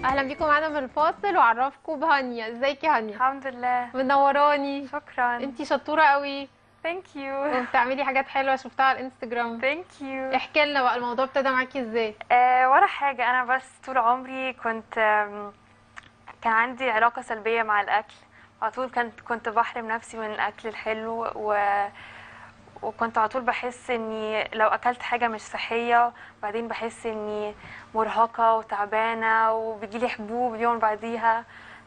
اهلا بيكم معانا في الفاصل واعرفكم بهانيا ازيك يا هانيا الحمد لله منوراني شكرا انتي شطوره قوي ثانك يو وبتعملي حاجات حلوه شفتها على الانستجرام ثانك يو احكي لنا بقى الموضوع ابتدى معاكي ازاي ولا حاجة أنا بس طول عمري كنت آم، كان عندي علاقة سلبية مع الأكل على طول كنت كنت بحرم نفسي من الأكل الحلو و وكنت على طول بحس اني لو اكلت حاجه مش صحيه بعدين بحس اني مرهقه وتعبانه وبيجيلي حبوب اليوم بعديها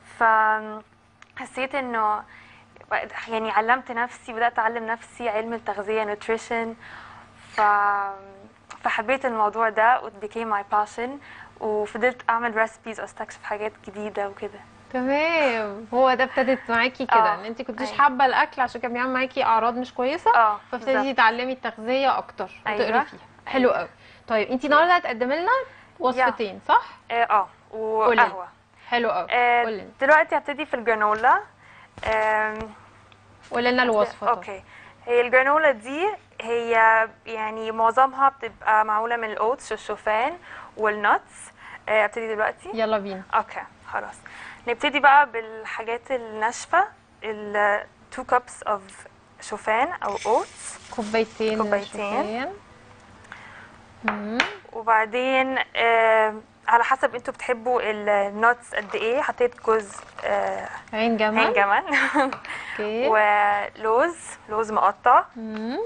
فحسيت انه يعني علمت نفسي بدات اعلم نفسي علم التغذيه نوتريشن ف فحبيت الموضوع ده و it became my passion وفضلت اعمل recipes واستكشف حاجات جديده وكده تمام هو ده ابتدت معاكي كده اه، ان انت كنتيش ايوه. حابه الاكل عشان كان بيعمل معاكي اعراض مش كويسه اه فابتديتي بالظبط. تتعلمي التغذيه اكتر وتقري ايوه. فيها حلو قوي طيب انت النهارده هتقدمي لنا وصفتين صح اه اه قولي. وقهوه حلو قوي آه، قولي لنا دلوقتي هبتدي في الجرانولا آم، قولي لنا الوصفه طب. اوكي هي الجرانولا دي هي يعني معظمها بتبقى معموله من الاوتس والشوفان والنتس آه، ابتدي دلوقتي يلا بينا اوكي خلاص نبتدي بقى بالحاجات الناشفه ال 2 cups of شوفان او اوتس كوبايتين كوبايتين. شوفان. مم. وبعدين آه على حسب انتوا بتحبوا النتس قد ايه حطيت جوز آه عين جمل عين جمل اوكي ولوز لوز مقطع مم.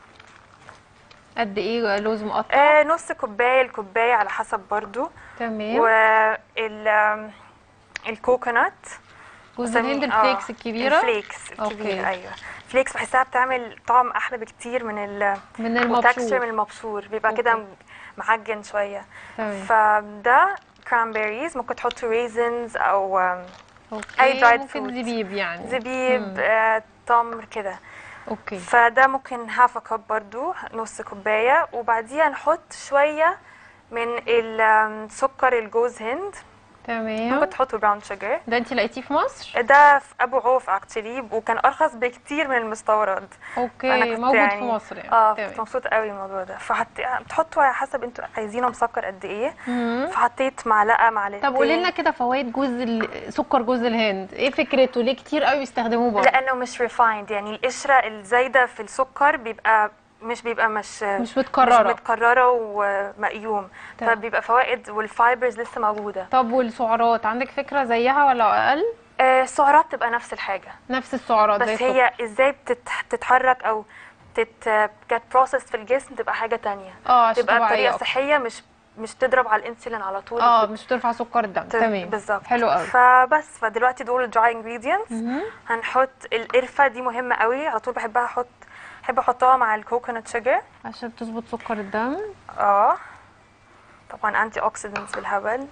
قد ايه لوز مقطع آه نص كوبايه الكوبايه على حسب برضو تمام وال آم، الكوكونات جوز بسميه- الهند آه، الفليكس الكبيره الفليكس أوكي. الكبيرة ايوه فليكس بحسها بتعمل طعم احلى بكتير من ال من وتكستشر من المبشور المبشور بيبقى أوكي. كده معجن شويه تمام فده كرانبيريز ممكن تحطوا ريزنز او آم، اوكي أي dried ممكن fruit. زبيب يعني زبيب مم. آه، تمر كده اوكي فده ممكن هاف كوب برضو نص كوبايه وبعديها نحط شويه من السكر الجوز هند ممكن تمام تحطوا براون شوجر ده انت لقيتيه في مصر ده في ابو عوف اكشلي وكان ارخص بكتير من المستورد اوكي فأنا كنت موجود في يعني- مصر يعني اه كنت تمام مبسوطه قوي من الموضوع ده فحط بتحطوا على حسب انتوا عايزينه مسكر قد ايه مم. فحطيت معلقه معلقتين طب قولي لنا كده فوائد جوز ال... سكر جوز الهند ايه فكرته ليه كتير قوي بيستخدموه برضه لانه مش ريفايند يعني القشره الزايده في السكر بيبقى مش بيبقى مش مش متكرره مش متكرره ومقيوم تمام. فبيبقى فوائد والفايبرز لسه موجوده طب والسعرات عندك فكره زيها ولا اقل آه، السعرات تبقى نفس الحاجه نفس السعرات زي بس السكر. هي ازاي بتت- بتتحرك او تت جت بروسس في الجسم تبقى حاجه تانية اه عشان تبقى طبيعيه بطريقه أكتر. صحيه مش مش تضرب على الانسولين على طول اه بت- مش بترفع سكر الدم بت- تمام بالظبط حلو قوي فبس فدلوقتي دول الدراي انجريدينتس مهم. هنحط القرفه دي مهمه قوي على طول بحبها احط بحب احطها مع الكوكونات شوجر عشان تظبط سكر الدم اه طبعا انتي اوكسيدنتس بالهبل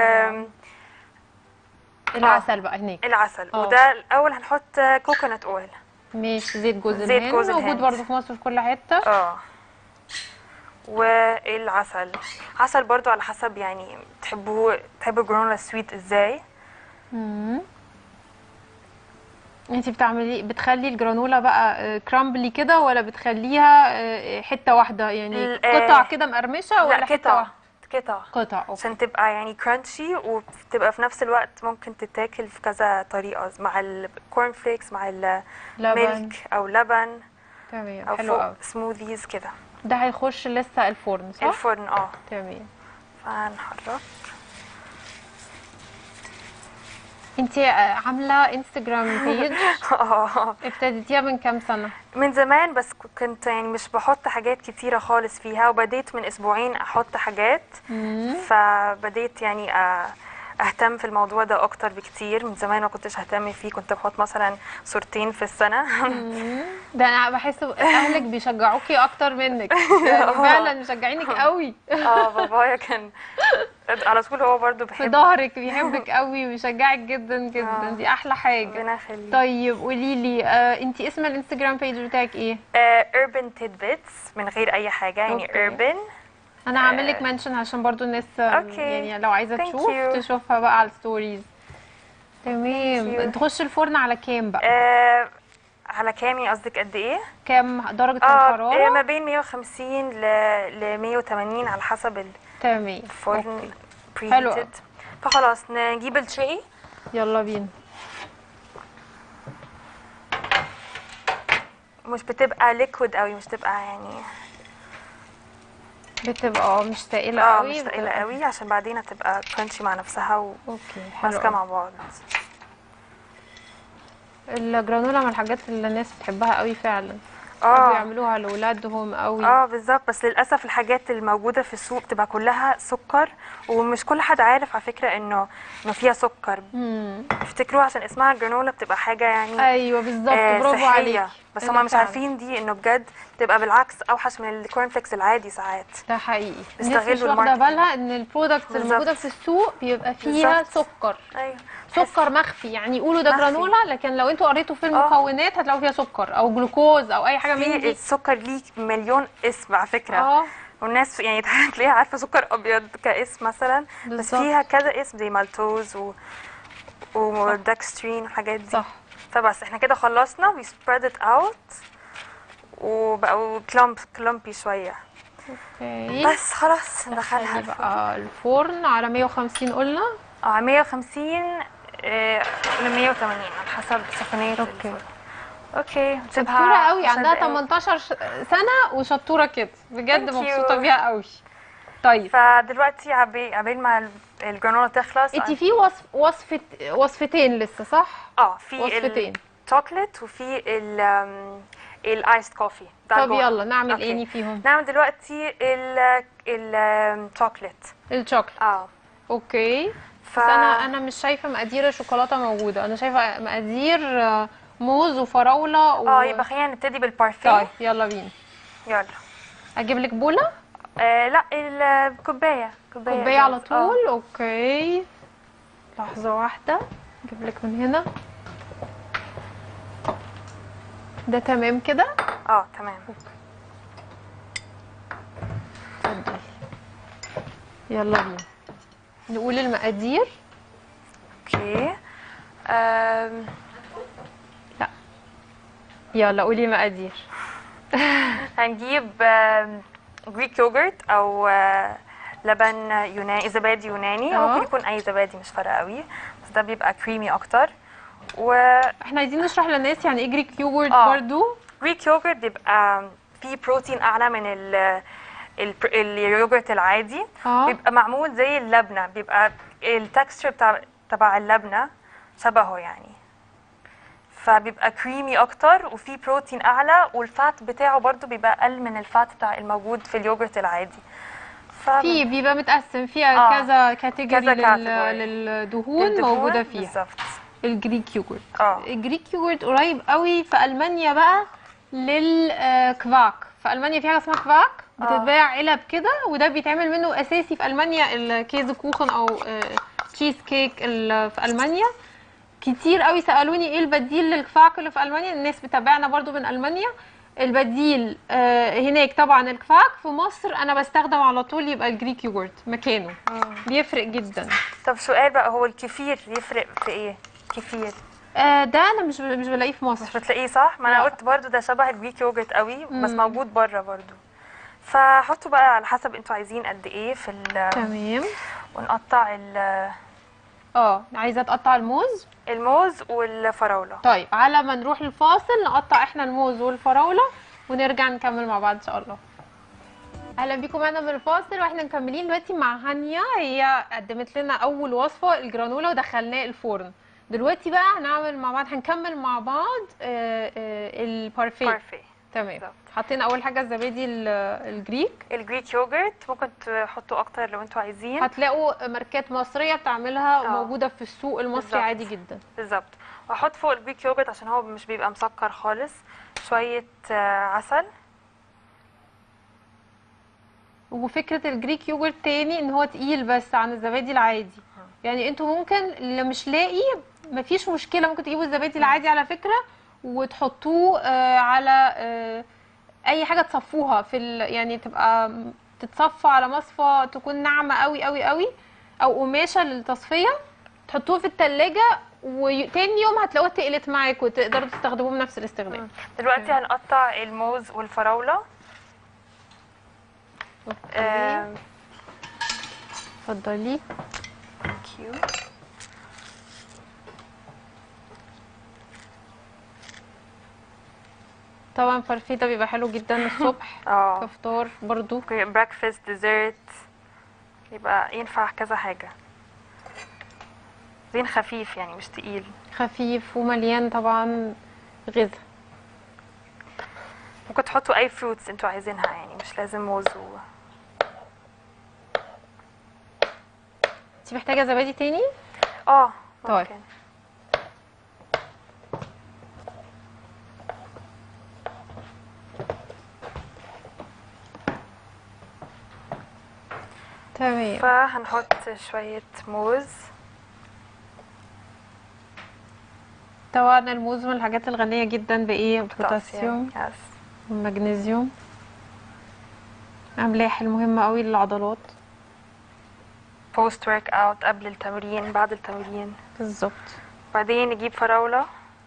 العسل بقى هناك والعسل آه. وده الاول هنحط كوكونات اويل ماشي زيت جوز زيت الهند جوز موجود الهند. برضه في مصر في كل حته اه والعسل عسل برضو على حسب يعني تحبوه تحبوا الجرانولا سويت ازاي مم. انتي بتعملي بتخلي الجرانولا بقى آه، كرامبلي كده ولا بتخليها آه، حته واحده يعني ال- آه، قطع كده مقرمشه ولا لا حته قطع واحده قطع قطع اوكي عشان تبقى يعني كرانشي وتبقى في نفس الوقت ممكن تتاكل في كذا طريقة مع الكورن فليكس مع لبن الميلك او لبن تمام او حلو فوق قوي سموذيز كده ده هيخش لسه الفرن صح الفرن اه تمام فهنحرك انتي آه، عامله انستجرام بيج اه ابتديتيها من كام سنه من زمان بس كنت يعني مش بحط حاجات كتيرة خالص فيها وبديت من اسبوعين احط حاجات مم. فبديت يعني أ- اهتم في الموضوع ده اكتر بكتير من زمان ما كنتش اهتم فيه كنت بحط مثلا صورتين في السنه مم. ده انا بحس اهلك بيشجعوكي اكتر منك يعني آه. فعلا مشجعينك قوي اه بابايا كان على طول هو برضو في بيحب ظهرك بيحبك قوي ويشجعك جدا جدا آه. دي احلى حاجه ربنا يخليه طيب قولي لي آه انت اسم الانستجرام بيج بتاعك ايه urban tidbits من غير اي حاجه يعني أوكي. urban انا هعمل لك منشن عشان برضو الناس آه، أوكي. يعني لو عايزه Thank تشوف you. تشوفها بقى على الستوريز تمام Thank you. تخش الفرن على كام بقى آه على كام يعني قصدك قد ايه؟ كام درجه اه آه، الحراره ما بين 150 ل ل 180 على حسب تمام الفرن أوكي. حلو preheated فخلاص نجيب التري يلا بينا مش بتبقى ليكويد قوي مش تبقى يعني بتبقى اه مش تقيلة اه قوي مش تقيلة بتبقى- قوي عشان بعدين هتبقى كرانشي مع نفسها اوكي حلو وماسكة أوي. مع بعض الجرانولا من الحاجات اللي الناس بتحبها قوي فعلا اه بيعملوها لاولادهم قوي اه بالظبط بس للاسف الحاجات الموجوده في السوق بتبقى كلها سكر ومش كل حد عارف على فكره انه انه فيها سكر مم. بيفتكروها عشان اسمها جرانولا بتبقى حاجه يعني ايوه بالظبط آه، برافو صحية. عليك بس أنا هما مش فعلا. عارفين دي انه بجد بتبقى بالعكس اوحش من الكورن فليكس العادي ساعات ده حقيقي الناس مش بيستغلوا واخده الماركتينج. بالها ان البرودكتس بالظبط. الموجوده في السوق بيبقى فيها بالظبط. سكر ايوه سكر مخفي يعني يقولوا ده مخفي. جرانولا لكن لو انتوا قريتوا في المكونات هتلاقوا فيها سكر او جلوكوز او اي حاجه من في دي السكر ليه مليون اسم على فكره اه والناس يعني تلاقيها عارفه سكر ابيض كاسم مثلا بس بالظبط. فيها كذا اسم زي مالتوز و ودكسترين والحاجات دي صح فبس احنا كده خلصنا we spread it out وبقوا كلامب كلامبي شويه اوكي بس خلاص ندخلها خلي الفرن. بقى الفرن على 150 قلنا اه 150 آه، ل 180 على حسب سخونيه اوكي الفرن. اوكي شطوره قوي عشر عندها دقايق. 18 ش- سنه وشطوره كده بجد Thank you. مبسوطه بيها قوي طيب فدلوقتي عبي عبال ما ال- الجرانولا تخلص انت في وصف وصفه وصفتين لسه صح اه في وصفتين. الشوكليت وفي ال آم، الايس كوفي بتاع طب جوه. يلا نعمل أوكي. ايه فيهم نعمل دلوقتي ال الشوكليت الشوكليت اه اوكي ف بس انا انا مش شايفه مقادير الشوكولاته موجوده انا شايفه مقادير آه، موز وفراوله و... اه يبقى خلينا نبتدي بالبارفيه طيب يلا بينا يلا اجيب لك بوله آه لا الكوبايه كوبايه كوبايه على جاهزة. آه. طول اوكي لحظه واحده اجيب لك من هنا ده تمام كده اه تمام اتفضلي يلا بينا نقول المقادير اوكي آم، يلا قولي مقادير هنجيب آم، جريك يوجرت او آه، لبن يوناني زبادي يوناني آه. او ممكن يكون اي زبادي مش فارقه قوي بس ده بيبقى كريمي اكتر و احنا عايزين نشرح للناس يعني ايه جريك يوجورت آه. برضو جريك يوجرت بيبقى فيه بروتين اعلى من ال ال- اليوجرت العادي اه بيبقى معمول زي اللبنه بيبقى التكستشر بتاع تبع اللبنه شبهه يعني فبيبقى كريمي اكتر وفيه بروتين اعلى والفات بتاعه برضو بيبقى اقل من الفات بتاع الموجود في اليوجرت العادي ف في بيبقى متقسم فيها آه. كذا كاتيجوري كذا لل... category. للدهون الدهون موجوده فيها بالظبط الجريك يوجورت اه الجريك يوجورت قريب قوي في المانيا بقى للكفاك في المانيا في حاجه اسمها كفاك آه. بتتباع علب كده وده بيتعمل منه اساسي في المانيا الكيز كوخن او تشيز كيك ال- في المانيا كتير قوي سالوني ايه البديل للكفاك اللي في المانيا الناس بتابعنا برضو من المانيا البديل آه، هناك طبعا الكفاك في مصر انا بستخدم على طول يبقى الجريك يوجورت مكانه بيفرق جدا طب سؤال بقى هو الكefir يفرق في ايه كefir آه، ده انا مش مش بلاقيه في مش مصر بتلاقيه صح ما انا لا. قلت برضو ده شبه الجريك يوجرت قوي بس مم. موجود بره برضو فحطوا بقى على حسب انتوا عايزين قد ايه في ال تمام ونقطع ال- اه عايزه تقطع الموز الموز والفراوله طيب على ما نروح الفاصل نقطع احنا الموز والفراوله ونرجع نكمل مع بعض ان شاء الله اهلا بيكم معانا من الفاصل واحنا مكملين دلوقتي مع هانيا هي قدمت لنا اول وصفه الجرانولا ودخلناه الفرن دلوقتي بقى هنعمل مع بعض هنكمل مع بعض آه، آه، البارفيه بارفيه تمام بالظبط. حطينا اول حاجه الزبادي ال- الجريك الجريك يوجرت ممكن تحطوا اكتر لو انتوا عايزين هتلاقوا ماركات مصريه بتعملها آه. موجوده في السوق المصري بالظبط. عادي جدا بالظبط واحط فوق الجريك يوجرت عشان هو مش بيبقى مسكر خالص شويه آه، عسل وفكره الجريك يوجرت تاني ان هو تقيل بس عن الزبادي العادي يعني انتوا ممكن اللي مش لاقي مفيش مشكله ممكن تجيبوا الزبادي العادي على فكره وتحطوه آه، على آه، اي حاجه تصفوها في ال... يعني تبقى م- تتصفى على مصفى تكون ناعمه قوي قوي قوي او قماشه للتصفيه تحطوه في التلاجة وتاني يوم هتلاقوها تقلت معاك وتقدروا تستخدموه بنفس الاستخدام دلوقتي هنقطع الموز والفراوله اوكي آه، اتفضلي اوكي يو طبعا بارفيه ده بيبقى حلو جدا الصبح اه كفطار برضو بريكفاست ديزرت يبقى ينفع كذا حاجة زين خفيف يعني مش تقيل خفيف ومليان طبعا غذاء ممكن تحطوا اي فروتس انتوا عايزينها يعني مش لازم موز و... انت محتاجه زبادي تاني اه طيب. ممكن تمام فهنحط شوية موز طبعا الموز من الحاجات الغنيه جدا بايه بوتاسيوم يس ومغنيسيوم املاح المهمه قوي للعضلات بوست ورك اوت قبل التمرين بعد التمرين بالظبط بعدين نجيب فراولة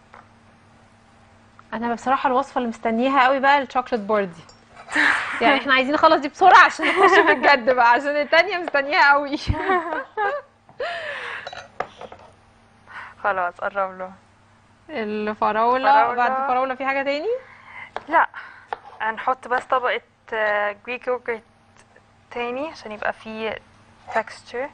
انا بصراحه الوصفه اللي مستنياها قوي بقى الشوكليت بار دي يعني احنا عايزين نخلص دي بسرعه عشان نخش في الجد بقى عشان التانية مستنياها قوي خلاص قرب له الفراوله فراولة. بعد الفراوله في حاجه تاني لا هنحط بس طبقة جريك يوجرت تاني عشان يبقى فيه texture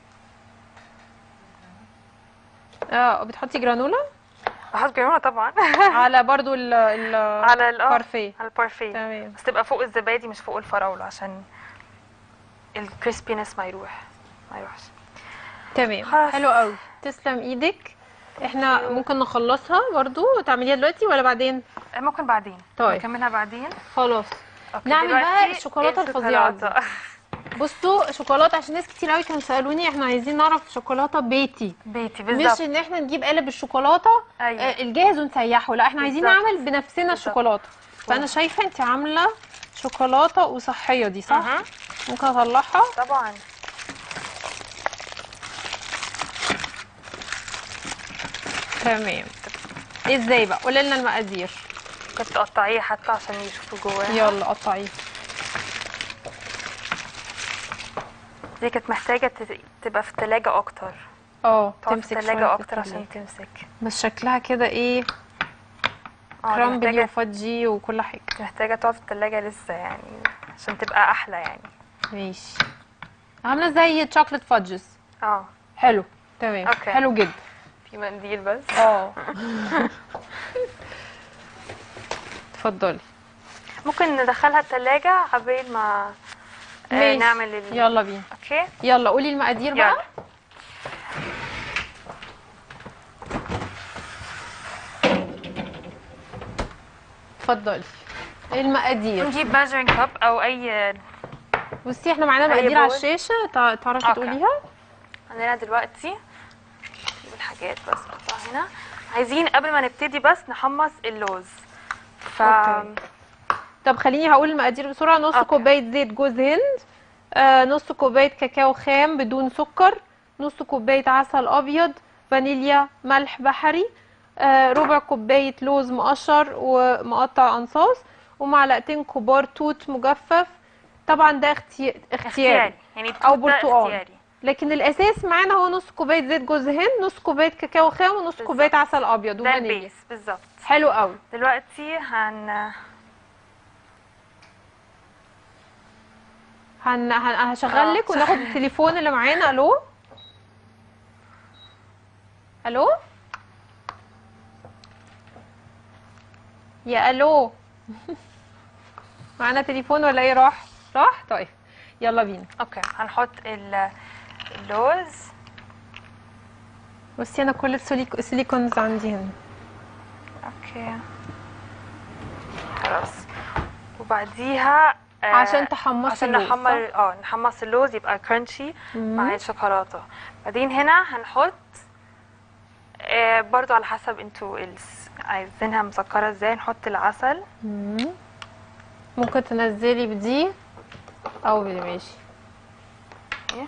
اه بتحطي جرانولا بحط جرانولا طبعا على برضو ال ال على ال- آه، بارفيه على البارفيه تمام بس تبقى فوق الزبادي مش فوق الفراولة عشان الكريسبينس ما يروح ما يروحش تمام خلاص. حلو قوي تسلم ايدك احنا ممكن نخلصها برضو تعمليها دلوقتي ولا بعدين آه، ممكن بعدين طيب. نكملها بعدين خلاص أوكي، نعمل بقى دلوقتي الشوكولاتة الفظيعة دي. الشوكولاتة. بصوا شوكولاته عشان ناس كتير قوي كانوا سالوني احنا عايزين نعرف شوكولاته بيتي بيتي مش بالظبط ان احنا نجيب قالب الشوكولاته أيوة. آه، الجاهز ونسيحه لا احنا عايزين بالظبط. نعمل بنفسنا بالظبط. الشوكولاته فانا شايفه انت عامله شوكولاته وصحيه دي صح أها. ممكن اطلعها طبعا تمام ازاي بقى قولي لنا المقادير كنت تقطعيه حتى عشان يشوفوا جواها يلا قطعيه دي كانت محتاجة تت- تبقى في التلاجة أكتر اه تقعد في تمسك التلاجة شويه في أكتر التلاجة. عشان تمسك بس شكلها كده ايه اه دي كرامبلي محتاجة وفادجي وكل حاجه محتاجة تقعد في التلاجة لسه يعني عشان تبقى أحلى يعني ماشي عامله زي تشوكلت فادجز اه حلو تمام أوكي. حلو جدا في منديل بس اه اتفضلي ممكن ندخلها التلاجة عبال ما آه، ماشي. نعمل ال... يلا بينا اوكي يلا قولي المقادير بقى يلا. اتفضلي ايه المقادير نجيب measuring cup او اي بصي احنا معانا أي مقادير على بول. الشاشه تع- تعرفي أوكي. تقوليها عندنا دلوقتي نجيب الحاجات بس نحطها هنا عايزين قبل ما نبتدي بس نحمص اللوز ف أوكي. طب خليني هقول المقادير بسرعه نص أوكي. كوبايه زيت جوز هند آه نص كوبايه كاكاو خام بدون سكر نص كوبايه عسل ابيض فانيليا ملح بحري آه ربع كوبايه لوز مقشر ومقطع انصاص ومعلقتين كبار توت مجفف طبعا ده اختي... اختياري اختياري يعني او التوت ده برتقال اختياري لكن الاساس معانا هو نص كوبايه زيت جوز هند نص كوبايه كاكاو خام ونص بالظبط. كوبايه عسل ابيض ده وفانيليا البيس بالظبط حلو قوي دلوقتي هن هن... هن... هشغل آه، لك وناخد التليفون اللي معانا الو الو يا الو معانا تليفون ولا ايه راح راح طيب يلا بينا اوكي هنحط ال- اللوز بصي انا كل السيليك- السيليكونز عندي هنا اوكي خلاص وبعديها آه، عشان تحمصي عشان اللوز، نحمر اه نحمص اللوز يبقى كرانشي مع الشوكولاته بعدين هنا هنحط آه برضو على حسب انتوا الس- عايزينها مسكره ازاي نحط العسل مم. ممكن تنزلي بدي او بدي ماشي إيه؟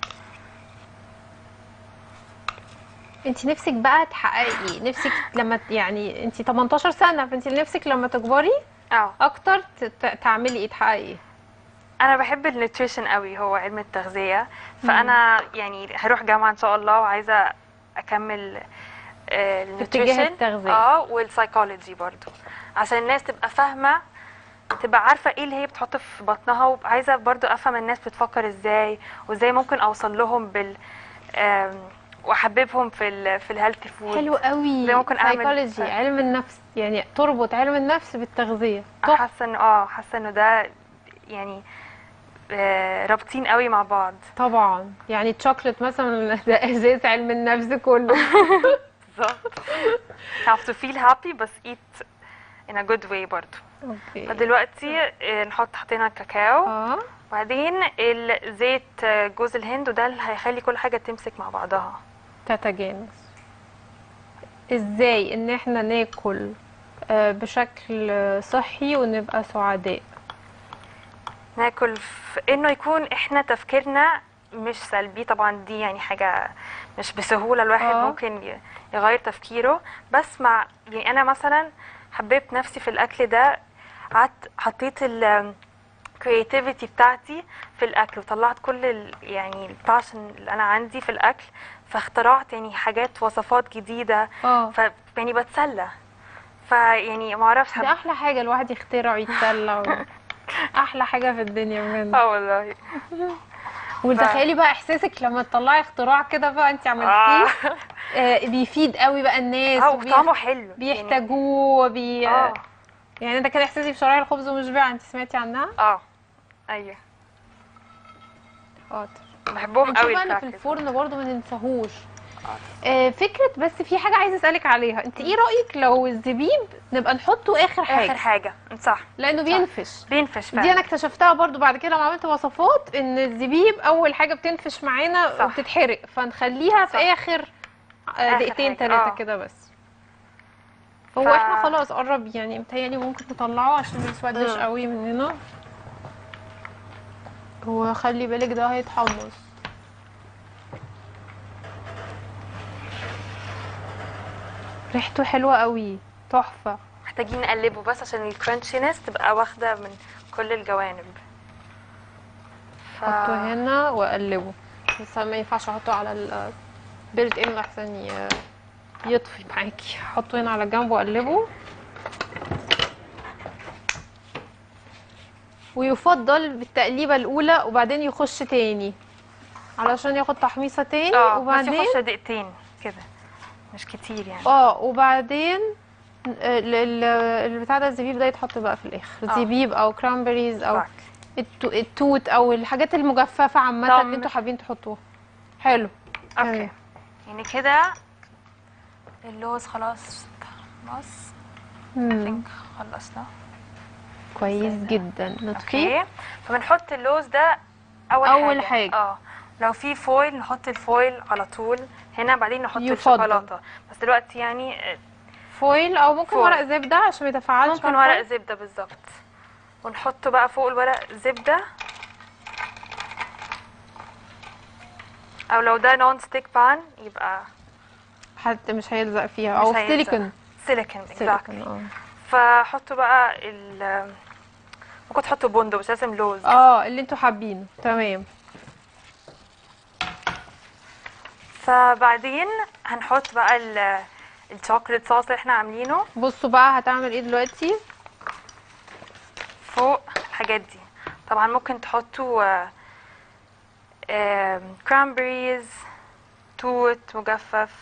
انت نفسك بقى تحققي ايه نفسك لما ت- يعني انت 18 سنه فانت نفسك لما تكبري اه اكتر ت- ت- تعملي ايه تحققي ايه انا بحب النيوتريشن قوي هو علم التغذيه فانا يعني هروح جامعه ان شاء الله وعايزه اكمل آه، النيوتريشن التغذية. اه والسايكولوجي برضو عشان الناس تبقى فاهمه تبقى عارفه ايه اللي هي بتحط في بطنها وعايزه برضو افهم الناس بتفكر ازاي وازاي ممكن اوصل لهم بال آم، واحببهم في ال في الهيلثي فود حلو قوي زي ممكن أعمل- سايكولوجي علم النفس يعني تربط علم النفس بالتغذيه تحفه حاسه انه اه حاسه انه ده يعني آه، رابطين قوي مع بعض طبعا يعني الشوكليت مثلا ده اساس علم النفس كله بالظبط have to feel happy بس eat in a good way برضو اوكي فدلوقتي آه، نحط حطينا الكاكاو اه وبعدين الزيت آه، جوز الهند وده اللي هيخلي كل حاجه تمسك مع بعضها تتجانس ازاي ان احنا ناكل آه، بشكل صحي ونبقى سعداء ناكل في انه يكون احنا تفكيرنا مش سلبي طبعا دي يعني حاجه مش بسهوله الواحد آه. ممكن ي- يغير تفكيره بس مع يعني انا مثلا حبيت نفسي في الاكل ده قعدت حطيت ال creativity بتاعتي في الاكل وطلعت كل ال يعني الباشن اللي انا عندي في الاكل فاخترعت يعني حاجات وصفات جديده اه ف يعني بتسلى فيعني ما اعرفش ده احلى حاجه الواحد يخترع ويتسلى و... احلى حاجه في الدنيا بجد اه والله وتخيلي بقى احساسك لما تطلعي اختراع كده بقى انت اه عملتيه آه بيفيد قوي بقى الناس اه وبيح- وطعمه حلو يعني بيحتاجوه وبي... اه يعني ده كان احساسي في شرايح الخبز ومشبعه انت سمعتي عنها اه ايوه حاضر بحبهم نشوف قوي بقى اللي في الكراكرز. الفرن برضو ما ننساهوش آه فكره بس في حاجه عايزه اسالك عليها انت ايه رايك لو الزبيب نبقى نحطه اخر حاجه اخر حاجه صح لانه بينفش بينفش فعلا دي انا اكتشفتها برضو بعد كده لما عملت وصفات ان الزبيب اول حاجه بتنفش معانا صح. وبتتحرق فنخليها في صح. اخر آه، آخر دقيقتين حاجة، ثلاثه آه. كده بس هو ف- احنا خلاص قرب يعني متهيألي ممكن نطلعه عشان ما يسودش مم. قوي مننا هو خلي بالك ده هيتحمص ريحته حلوه قوي تحفه محتاجين نقلبه بس عشان الكرانشينس تبقى واخده من كل الجوانب ف... حطه هنا واقلبه بس ما ينفعش احطه على البيلت ان احسن ي- يطفي معاكي حطه هنا على جنب واقلبه ويفضل بالتقليبه الاولى وبعدين يخش تاني علشان ياخد تحميصه تاني اه بس وبعدين يخش دقيقتين كده مش كتير يعني اه وبعدين ال- ال- البتاع ده الزبيب ده يتحط بقى في الاخر آه. زبيب او كرامبريز او صح. التو- التوت او الحاجات المجففه عامه اللي تمر. انتوا حابين تحطوها حلو اوكي تمام. يعني كده اللوز خلاص خلاص مم. ثينك خلصنا كويس جدا نطفيه اوكي فبنحط اللوز ده اول, أول حاجه حاجة. اه لو في فويل نحط الفويل على طول هنا بعدين نحط يفضل. الشوكولاته بس دلوقتي يعني آه، فويل او ممكن فويل. ورق زبده عشان ما يتفاعلش ممكن مع ورق الفويل. زبده بالظبط ونحطه بقى فوق الورق زبده او لو ده نون ستيك بان يبقى حتى مش هيلزق فيها او مش هيلزق. سيليكون سيليكون سيليكون exactly اه فحطوا بقى ال ممكن تحطوا بندق مش لازم لوز اه اللي انتوا حابينه تمام فبعدين هنحط بقى ال الشوكليت صوص اللي احنا عاملينه بصوا بقى هتعمل ايه دلوقتي فوق الحاجات دي طبعا ممكن تحطوا كرامبريز توت مجفف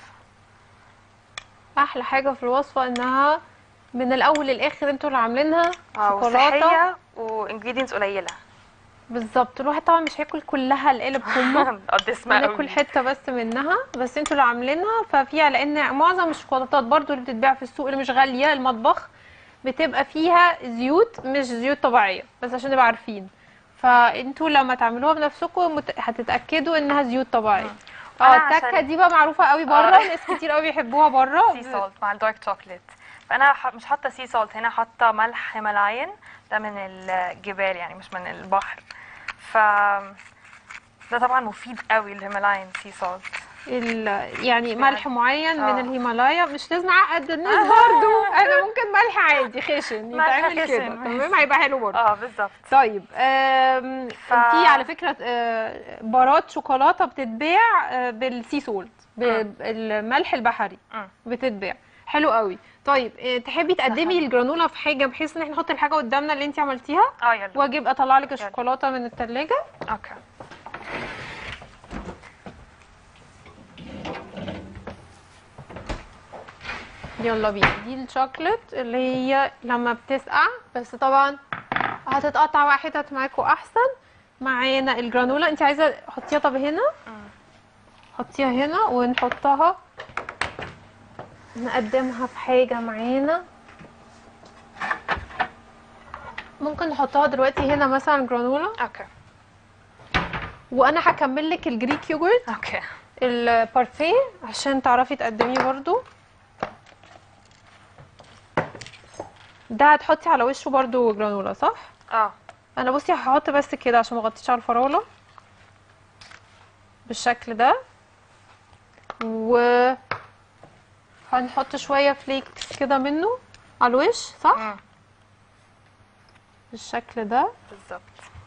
احلى حاجه في الوصفه انها من الاول للاخر انتوا اللي عاملينها اه شوكولاته وصحيه وانجريدينتس قليله بالظبط الواحد طبعا مش هياكل كلها القالب كله اه دسمه هناكل قوي حته بس منها بس انتوا اللي عاملينها ففيها لان معظم الشوكولاتات برضو اللي بتتباع في السوق اللي مش غاليه المطبخ بتبقى فيها زيوت مش زيوت طبيعيه بس عشان نبقى عارفين فانتوا لما تعملوها بنفسكم مت... هتتاكدوا انها زيوت طبيعيه اه أنا التكه عشان- دي بقى معروفه قوي بره آه. ناس كتير قوي بيحبوها بره سي سولت مع الدارك شوكليت فانا ح- مش حاطه سي سولت هنا حاطه ملح هيمالاين ده من الجبال يعني مش من البحر ف ده طبعا مفيد قوي الهيمالاين سي سولت ال- يعني ملح معين آه. من الهيمالايا مش لازم اعقد الناس برضو انا ممكن ملح عادي خشن ملح يتعمل خشن، كده ماشي. تمام هيبقى حلو برضو اه بالظبط طيب آم، ف- في على فكره آه، بارات شوكولاته بتتباع آه، بالسي سولت بالملح البحري مم. بتتباع حلو قوي طيب آه، تحبي تقدمي الجرانولا في حاجه بحيث ان احنا نحط الحاجه قدامنا اللي انت عملتيها اه يلا واجي ابقى اطلع لك الشوكولاته من التلاجة اوكي يلا بينا دي الشوكليت اللي هي لما بتسقع بس طبعا هتتقطع بقى حتت معاكوا احسن معانا الجرانولا انت عايزه حطيها طب هنا حطيها هنا ونحطها نقدمها في حاجه معانا ممكن نحطها دلوقتي هنا مثلا جرانولا اوكي وانا هكمل لك الجريك يوجرت اوكي البارفيه عشان تعرفي تقدميه برضو ده هتحطي على وشه برضو جرانولا صح اه انا بصي هحط بس كده عشان ما اغطيش على الفراوله بالشكل ده و هنحط شويه فليكس كده منه على الوش صح مم. بالشكل ده بالظبط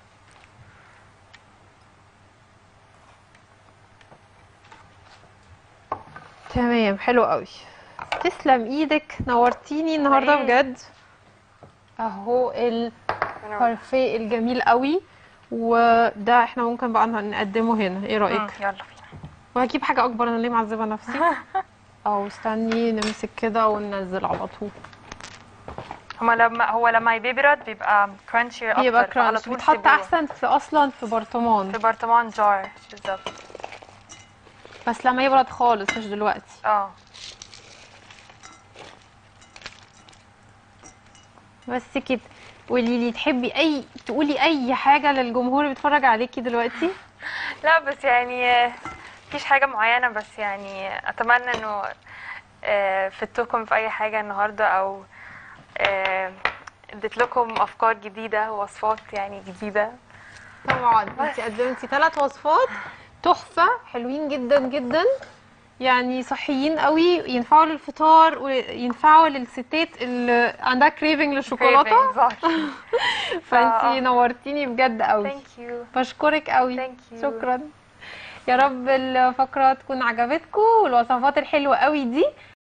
تمام حلو قوي تسلم ايدك نورتيني النهارده إيه. بجد اهو البارفيه الجميل قوي وده احنا ممكن بقى نقدمه هنا ايه مم. رايك يلا بينا وهجيب حاجه اكبر انا ليه معذبه نفسي او استني نمسك كده وننزل على طول هما لما هو لما يبرد بيبقى كرانشي اكتر بيبقى فعلى كرانش طول بيتحط سيبوه. احسن في اصلا في برطمان في برطمان جار بالظبط بس لما يبرد خالص مش دلوقتي اه بس كده قولي لي تحبي اي تقولي اي حاجه للجمهور اللي بيتفرج عليكي دلوقتي لا بس يعني آه، مفيش حاجة معينة بس يعني أتمنى إنه آه، فدتكم في أي حاجة النهاردة أو آه، اديت لكم أفكار جديدة ووصفات يعني جديدة طبعا انت قدمتي ثلاث وصفات تحفه حلوين جدا جدا يعني صحيين قوي ينفعوا للفطار وينفعوا للستات اللي عندها كريفنج للشوكولاته فانتي نورتيني بجد قوي ثانك يو بشكرك قوي Thank you. شكرا يا رب الفقره تكون عجبتكم والوصفات الحلوه قوي دي